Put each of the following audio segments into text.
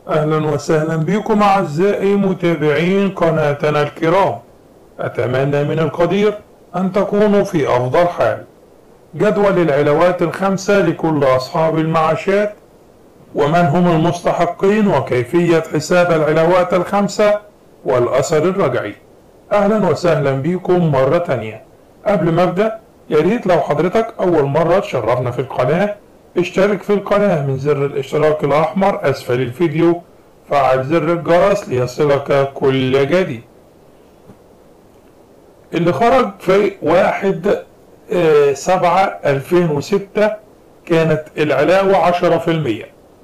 أهلا وسهلا بكم أعزائي متابعين قناتنا الكرام أتمنى من القدير أن تكونوا في أفضل حال جدول العلاوات الخمسة لكل أصحاب المعاشات ومن هم المستحقين وكيفية حساب العلاوات الخمسة والأثر الرجعي أهلا وسهلا بكم مرة تانية قبل ما أبدأ ياريت لو حضرتك أول مرة تشرفنا في القناة اشترك في القناة من زر الاشتراك الأحمر أسفل الفيديو فعل زر الجرس ليصلك كل جديد اللي خرج في واحد آه، سبعة ألفين وستة كانت العلاوة عشرة في المية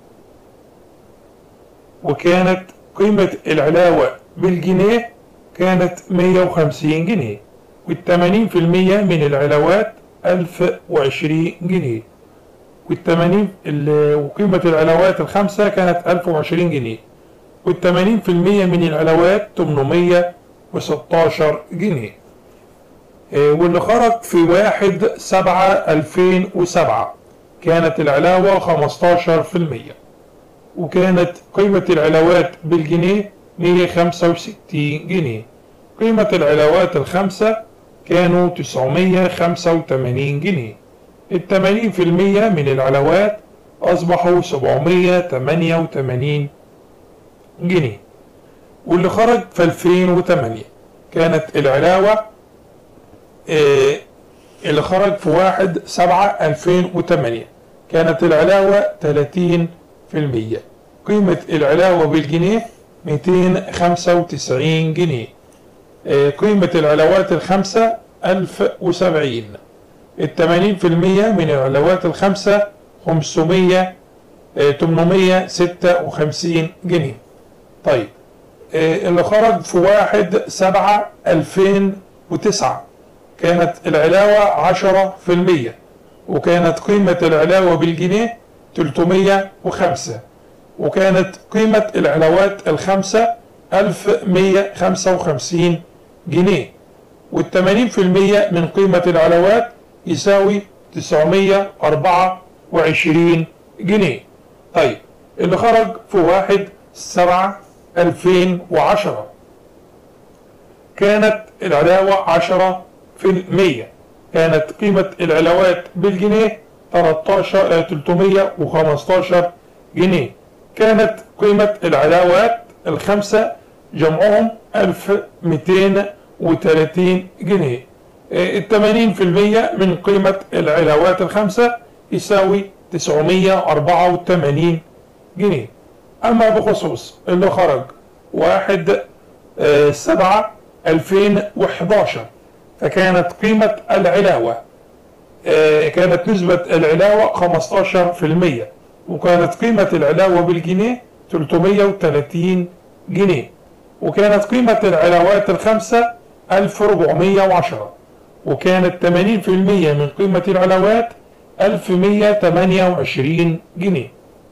وكانت قيمة العلاوة بالجنيه كانت مية وخمسين جنيه والتمانين في المية من العلاوات ألف وعشرين جنيه والتمانين ال- وقيمة العلاوات الخمسة كانت ألف وعشرين جنيه والتمانين في المية من العلاوات تمنمية وستاشر جنيه آه، واللي خرج في واحد سبعة ألفين وسبعة كانت العلاوة خمستاشر في المية وكانت قيمة العلاوات بالجنيه مية خمسة وستين جنيه قيمة العلاوات الخمسة كانوا تسعمية خمسة وتمانين جنيه التمانين في المية من العلاوات أصبحوا سبعمية تمانية وتمانين جنيه واللي خرج في 2008 كانت العلاوة آه، اللي خرج في واحد سبعة 2008 كانت العلاوة 30 في المية قيمة العلاوة بالجنيه 295 جنيه آه، قيمة العلاوات الخمسة 1070 التمانين في المية من العلاوات الخمسة 500 آه، 856 جنيه طيب آه، اللي خرج في واحد سبعة ألفين وتسعة كانت العلاوة عشرة في المية وكانت قيمة العلاوة بالجنيه تلتمية وخمسة وكانت قيمة العلاوات الخمسة ألف مية خمسة وخمسين جنيه والتمانين في المية من قيمة العلاوات يساوي تسعمية أربعة وعشرين جنيه طيب اللي خرج في واحد سبعة ألفين وعشرة كانت العلاوة عشرة في المية كانت قيمة العلاوات بالجنيه 13 315 جنيه كانت قيمة العلاوات الخمسة جمعهم 1230 جنيه الثمانين في المية من قيمة العلاوات الخمسة يساوي 984 جنيه أما بخصوص اللي خرج واحد آه، سبعة 2011 فكانت قيمة العلاوة آه، كانت نسبة العلاوة 15% وكانت قيمة العلاوة بالجنيه 330 جنيه وكانت قيمة العلاوات الخمسة 1410 وكانت 80% من قيمة العلاوات 1128 جنيه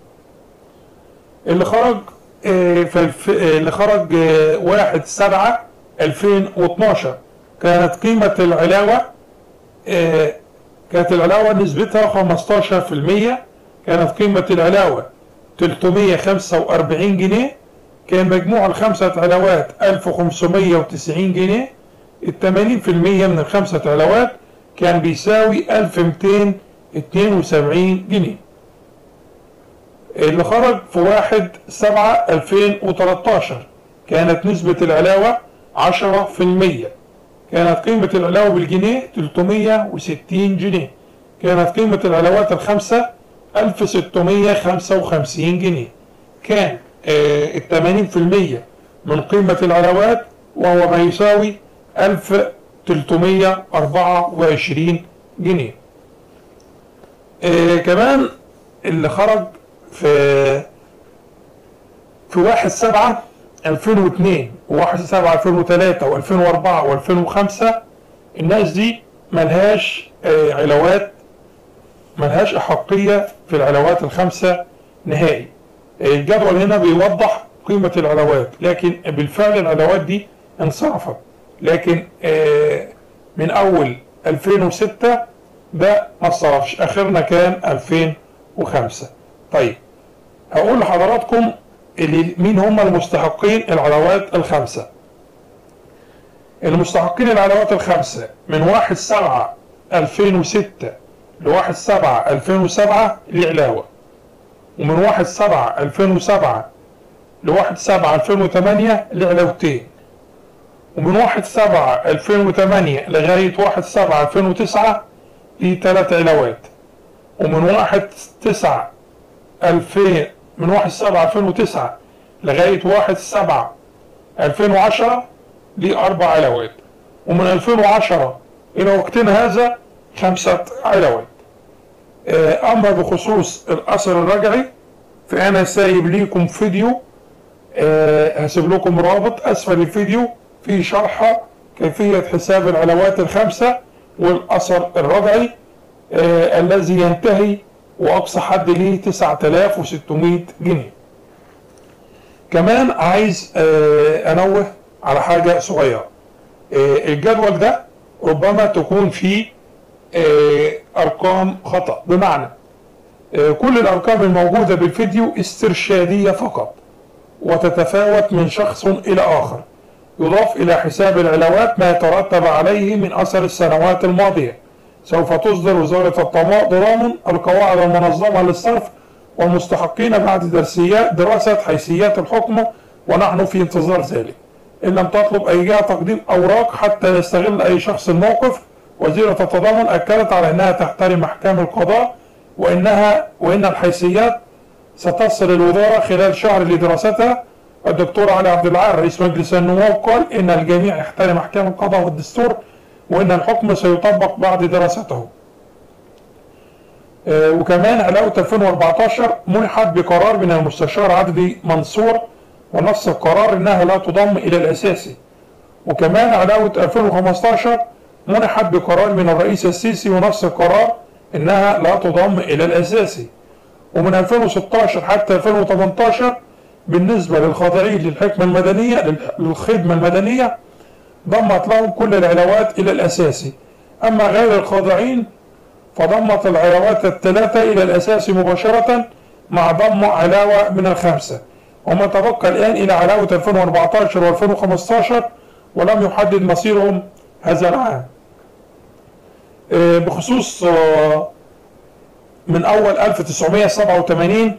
اللي خرج آه، في الف- آه، اللي خرج آه، واحد سبعة 2012 كانت قيمة العلاوة آه، كانت العلاوة نسبتها 15% كانت قيمة العلاوة 345 جنيه كان مجموع الخمسة علاوات 1590 جنيه ال 80% من الخمسة علاوات كان بيساوي 1272 جنيه اللي خرج في واحد سبعة 2013 كانت نسبة العلاوة 10% كانت قيمة العلاوة بالجنيه 360 جنيه كانت قيمة العلاوات الخمسة 1655 جنيه كان الثمانين في المية من قيمة العلاوات وهو ما يساوي 1324 جنيه آه، كمان اللي خرج في في واحد سبعة 2002 وواحد سبعة 2003 و2004 و2005 الناس دي ملهاش آه، علاوات ملهاش أحقية في العلاوات الخمسة نهائي الجدول هنا بيوضح قيمة العلاوات لكن بالفعل العلاوات دي انصرفت لكن آه، من أول 2006 ده ما صرفش آخرنا كان 2005 طيب هقول لحضراتكم اللي مين هم المستحقين العلاوات الخمسة المستحقين العلاوات الخمسة من واحد سبعة 2006 لواحد سبعة 2007 لعلاوة ومن واحد سبعة 2007 لواحد سبعة 2008 لعلاوتين ومن واحد سبعة 2008 لغاية واحد سبعة 2009 لثلاث علاوات ومن واحد تسعة 2000 من واحد سبعة 2009 لغاية واحد سبعة 2010 لأربع علاوات ومن 2010 إلى وقتنا هذا خمسة علاوات أما بخصوص الأثر الرجعي فأنا سايب ليكم فيديو هسيب لكم رابط أسفل الفيديو في شرح كيفية حساب العلاوات الخمسة والأثر الرجعي الذي ينتهي وأقصى حد ليه 9600 جنيه كمان عايز أنوه على حاجة صغيرة الجدول ده ربما تكون فيه أرقام خطأ بمعنى كل الأرقام الموجودة بالفيديو استرشادية فقط وتتفاوت من شخص إلى آخر يضاف إلى حساب العلاوات ما يترتب عليه من أثر السنوات الماضية سوف تصدر وزارة التضامن القواعد المنظمة للصرف والمستحقين بعد درسيات دراسة حيثيات الحكم ونحن في انتظار ذلك إن لم تطلب أي جهة تقديم أوراق حتى يستغل أي شخص الموقف وزيرة التضامن أكدت على أنها تحترم أحكام القضاء وإنها وإن الحيثيات ستصل الوزارة خلال شهر لدراستها الدكتور علي عبد العال رئيس مجلس النواب قال إن الجميع يحترم أحكام القضاء والدستور وإن الحكم سيطبق بعد دراسته آه وكمان علاوة 2014 منحت بقرار من المستشار عدلي منصور ونص القرار انها لا تضم الى الاساسي وكمان علاوة 2015 منحت بقرار من الرئيس السيسي ونص القرار انها لا تضم الى الاساسي ومن 2016 حتى 2018 بالنسبة للخاضعين للحكمة المدنية للخدمة المدنية ضمت لهم كل العلاوات الى الاساسي اما غير الخاضعين فضمت العلاوات الثلاثة الى الاساسي مباشرة مع ضم علاوة من الخمسة وما تبقى الآن إلى علاوة 2014 و2015 ولم يحدد مصيرهم هذا العام بخصوص من أول 1987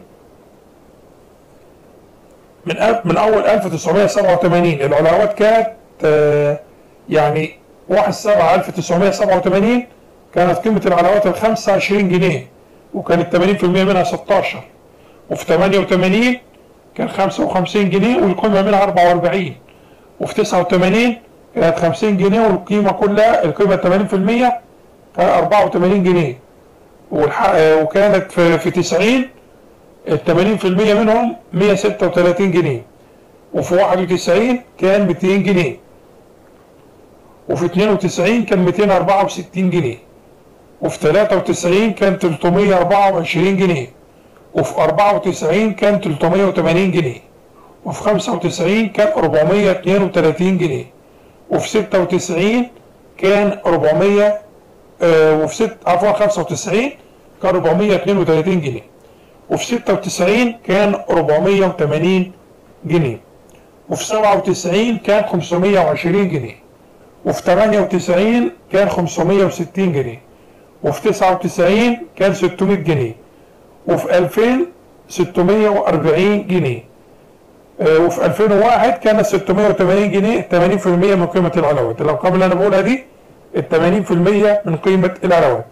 من من أول 1987 العلاوات كانت يعني 1 7 1987 كانت قيمة العلاوات ال 25 جنيه وكانت 80% منها 16 وفي 88 كان 55 جنيه والقيمة منها 44 وفي 89 كانت 50 جنيه والقيمة كلها القيمة 80% كان 84 جنيه وكانت في 90 ال 80% منهم 136 جنيه وفي 91 كان 200 جنيه وفي 92 كان 264 جنيه وفي 93 كان 324 جنيه وفي 94 كان 380 جنيه وفي 95 كان 432 جنيه وفي 96 كان 400 آه وفي 6 عفوا 95 كان 432 جنيه وفي 96 كان 480 جنيه وفي 97 كان 520 جنيه وفي 98 كان 560 جنيه وفي 99 كان 600 جنيه وفي 2000 640 جنيه آه وفي 2001 كانت 680 جنيه 80% من قيمة العلاوات الأرقام اللي أنا بقولها دي ال 80% من قيمة العلاوات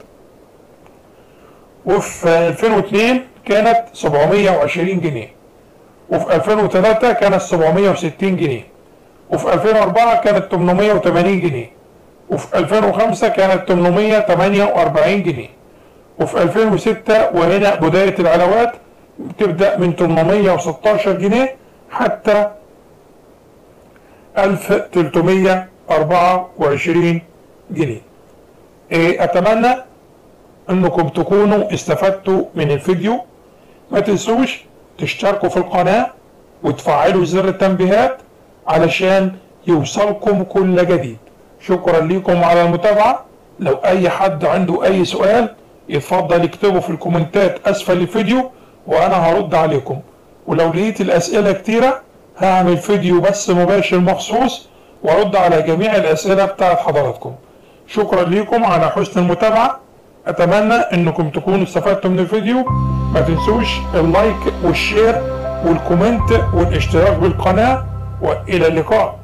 وفي 2002 كانت 720 جنيه وفي 2003 كانت 760 جنيه وفي 2004 كانت 880 جنيه وفي 2005 كانت 848 جنيه وفي 2006 وهنا بداية العلاوات تبدأ من 816 جنيه حتى 1324 جنيه أتمنى أنكم تكونوا استفدتوا من الفيديو ما تنسوش تشتركوا في القناة وتفعلوا زر التنبيهات علشان يوصلكم كل جديد شكرا لكم على المتابعة لو أي حد عنده أي سؤال يتفضل يكتبه في الكومنتات أسفل الفيديو وأنا هرد عليكم ولو لقيت الأسئلة كتيرة هعمل فيديو بس مباشر مخصوص وأرد على جميع الأسئلة بتاعت حضراتكم شكرا لكم على حسن المتابعة أتمنى أنكم تكونوا استفدتوا من الفيديو ما تنسوش اللايك والشير والكومنت والاشتراك بالقناة وإلى اللقاء